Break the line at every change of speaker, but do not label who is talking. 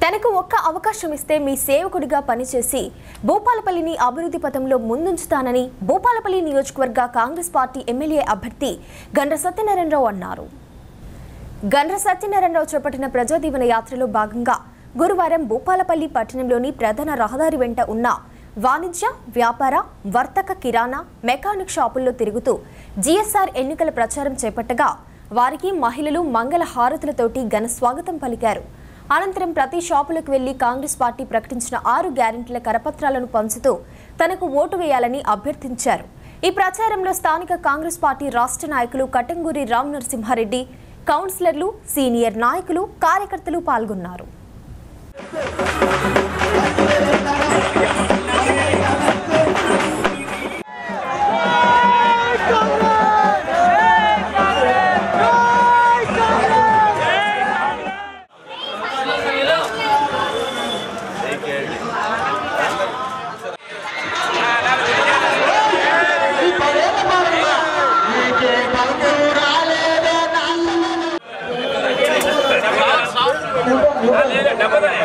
తనకు ఒక్క అవకాశం ఇస్తే మీ సేవకుడిగా పనిచేసి భూపాలపల్లిని అభివృద్ధి పథంలో ముందుంచుతానని భూపాలపల్లి నియోజకవర్గ కాంగ్రెస్ పార్టీ ఎమ్మెల్యే అభ్యర్థి గండ్ర సత్యనారాయణరావు అన్నారు గండ్ర సత్యనారాయణరావు చేపట్టిన ప్రజాదీవన యాత్రలో భాగంగా గురువారం భూపాలపల్లి పట్టణంలోని ప్రధాన రహదారి వెంట ఉన్న వాణిజ్య వ్యాపార వర్తక కిరాణా మెకానిక్ షాపుల్లో తిరుగుతూ జీఎస్ఆర్ ఎన్నికల ప్రచారం చేపట్టగా వారికి మహిళలు మంగళ హారతులతోటి ఘన స్వాగతం పలికారు అనంతరం ప్రతి షాపులకు వెళ్లి కాంగ్రెస్ పార్టీ ప్రకటించిన ఆరు గ్యారెంటీల కరపత్రాలను పంచుతూ తనకు ఓటు వేయాలని అభ్యర్థించారు ఈ ప్రచారంలో స్థానిక కాంగ్రెస్ పార్టీ రాష్ట్ర నాయకులు కటంగూరి రామ్ నరసింహారెడ్డి కౌన్సిలర్లు సీనియర్ నాయకులు కార్యకర్తలు పాల్గొన్నారు
డబ్బదా